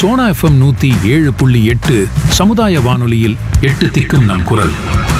Sona FM நூத்தி ஏழு புள்ளி எட்டு சமுதாய வானொலியில் எட்டு திக்கும் நம் குரல்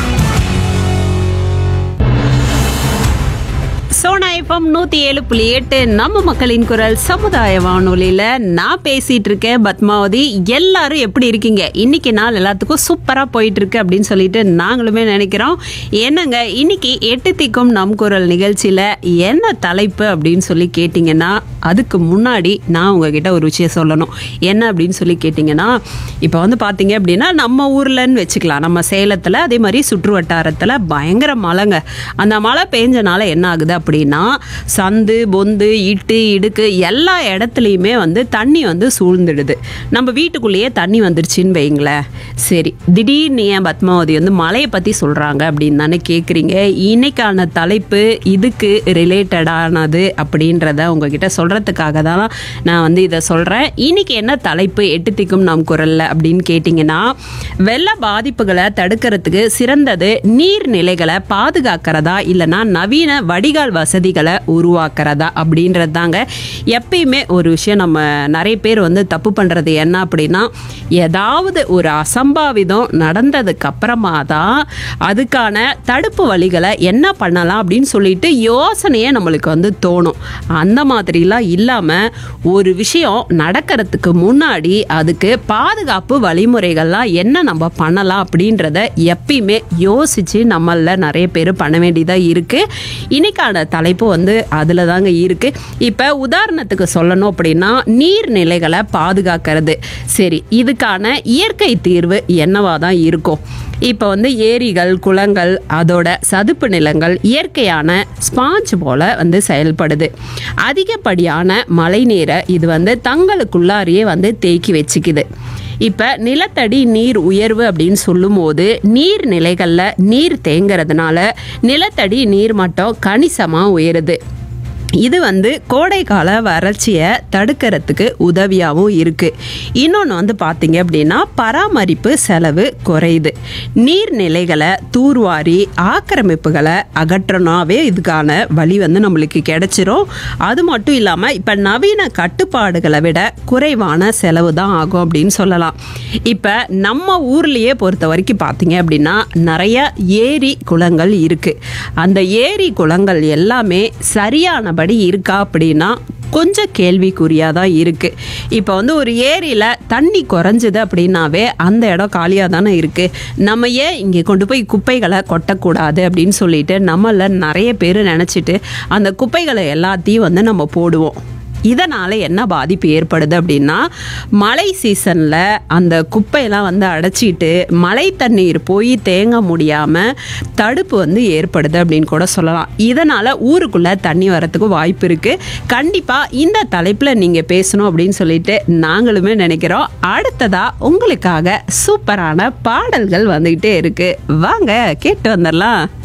சோனா எஃப்எம் நூத்தி ஏழு புள்ளி எட்டு நம்ம மக்களின் குரல் சமுதாய வானொலியில நான் பேசிட்டு இருக்கேன் பத்மாவதி எல்லாரும் எப்படி இருக்கீங்க இன்னைக்கு நாள் எல்லாத்துக்கும் சூப்பரா போயிட்டு இருக்கு அப்படின்னு சொல்லிட்டு நாங்களுமே நினைக்கிறோம் என்னங்க இன்னைக்கு எட்டு திக்கும் நம் குரல் நிகழ்ச்சியில என்ன தலைப்பு அப்படின்னு சொல்லி கேட்டிங்கன்னா அதுக்கு முன்னாடி நான் உங்ககிட்ட ஒரு விஷயம் சொல்லணும் என்ன அப்படின்னு சொல்லி கேட்டிங்கன்னா இப்போ வந்து பார்த்தீங்க அப்படின்னா நம்ம ஊர்லன்னு வச்சுக்கலாம் நம்ம சேலத்தில் அதே மாதிரி சுற்று வட்டாரத்தில் பயங்கர மழைங்க அந்த மழை பெஞ்சனால என்ன ஆகுது அப்படின்னா சந்து பொந்து இட்டு இடுக்கு எல்லா இடத்துலையுமே வந்து தண்ணி வந்து சூழ்ந்துடுது நம்ம வீட்டுக்குள்ளேயே தண்ணி வந்துருச்சுன்னு வைங்களேன் சரி திடீர்னு ஏன் பத்மாவதி வந்து மழையை பற்றி சொல்கிறாங்க அப்படின்னு தானே கேட்குறீங்க இன்னைக்கான தலைப்பு இதுக்கு ரிலேட்டடானது அப்படின்றத உங்ககிட்ட சொல்கிறதுக்காக தான் நான் வந்து இதை சொல்கிறேன் இன்னைக்கு என்ன தலைப்பு எட்டு திக்கும் நாம் குரல்ல அப்படின்னு கேட்டிங்கன்னா வெள்ள பாதிப்புகளை தடுக்கிறதுக்கு சிறந்தது நீர்நிலைகளை பாதுகாக்கிறதா இல்லைன்னா நவீன வடிகால் வசதிகளை உருவாக்குறதா அப்படின்றது தாங்க எப்பயுமே ஒரு விஷயம் நம்ம நிறைய பேர் வந்து தப்பு பண்ணுறது என்ன அப்படின்னா ஏதாவது ஒரு அசம்பாவிதம் நடந்ததுக்கு அப்புறமா தான் அதுக்கான தடுப்பு வழிகளை என்ன பண்ணலாம் அப்படின்னு சொல்லிட்டு யோசனையே நம்மளுக்கு வந்து தோணும் அந்த மாதிரிலாம் இல்லாமல் ஒரு விஷயம் நடக்கிறதுக்கு முன்னாடி அதுக்கு பாதுகாப்பு வழிமுறைகள்லாம் என்ன நம்ம பண்ணலாம் அப்படின்றத எப்பயுமே யோசித்து நம்மள நிறைய பேர் பண்ண வேண்டியதாக இருக்குது இன்னைக்கான தலைப்பு வந்து அதில் தாங்க இருக்குது இப்போ உதாரணத்துக்கு சொல்லணும் அப்படின்னா நீர்நிலைகளை பாதுகாக்கிறது சரி இதுக்கான இயற்கை தீர்வு என்னவா தான் இருக்கும் இப்போ வந்து ஏரிகள் குளங்கள் அதோட சதுப்பு நிலங்கள் இயற்கையான ஸ்பாஞ்ச் போல வந்து செயல்படுது அதிகப்படியான மழை நீரை இது வந்து தங்களுக்குள்ளாரியே வந்து தேக்கி வச்சுக்குது இப்போ நிலத்தடி நீர் உயர்வு அப்படின்னு சொல்லும்போது நீர் நிலைகளில் நீர் தேங்குறதுனால நிலத்தடி நீர் மட்டம் கணிசமாக உயருது இது வந்து கோடைக்கால வறட்சியை தடுக்கிறதுக்கு உதவியாகவும் இருக்குது இன்னொன்று வந்து பார்த்தீங்க அப்படின்னா பராமரிப்பு செலவு குறையுது நீர்நிலைகளை தூர்வாரி ஆக்கிரமிப்புகளை அகற்றனாவே இதுக்கான வழி வந்து நம்மளுக்கு கிடைச்சிரும் அது மட்டும் இல்லாமல் இப்போ நவீன கட்டுப்பாடுகளை விட குறைவான செலவு தான் ஆகும் அப்படின்னு சொல்லலாம் இப்போ நம்ம ஊர்லேயே பொறுத்த வரைக்கும் பார்த்தீங்க அப்படின்னா நிறைய ஏரி குளங்கள் இருக்குது அந்த ஏரி குளங்கள் எல்லாமே சரியானபடி இருக்கா அப்படின்னா கொஞ்சம் கேள்விக்குறியாக தான் இருக்குது இப்போ வந்து ஒரு ஏரியில் தண்ணி குறைஞ்சுது அப்படின்னாவே அந்த இடம் காலியாக தானே இருக்குது நம்ம ஏன் இங்கே கொண்டு போய் குப்பைகளை கொட்டக்கூடாது அப்படின்னு சொல்லிட்டு நம்மள நிறைய பேர் நினச்சிட்டு அந்த குப்பைகளை எல்லாத்தையும் வந்து நம்ம போடுவோம் இதனால் என்ன பாதிப்பு ஏற்படுது அப்படின்னா மழை சீசனில் அந்த குப்பையெல்லாம் வந்து அடைச்சிட்டு மழை தண்ணீர் போய் தேங்க முடியாமல் தடுப்பு வந்து ஏற்படுது அப்படின்னு கூட சொல்லலாம் இதனால் ஊருக்குள்ளே தண்ணி வரத்துக்கு வாய்ப்பு இருக்குது கண்டிப்பாக இந்த தலைப்பில் நீங்கள் பேசணும் அப்படின்னு சொல்லிட்டு நாங்களுமே நினைக்கிறோம் அடுத்ததாக உங்களுக்காக சூப்பரான பாடல்கள் வந்துக்கிட்டே இருக்குது வாங்க கேட்டு வந்துடலாம்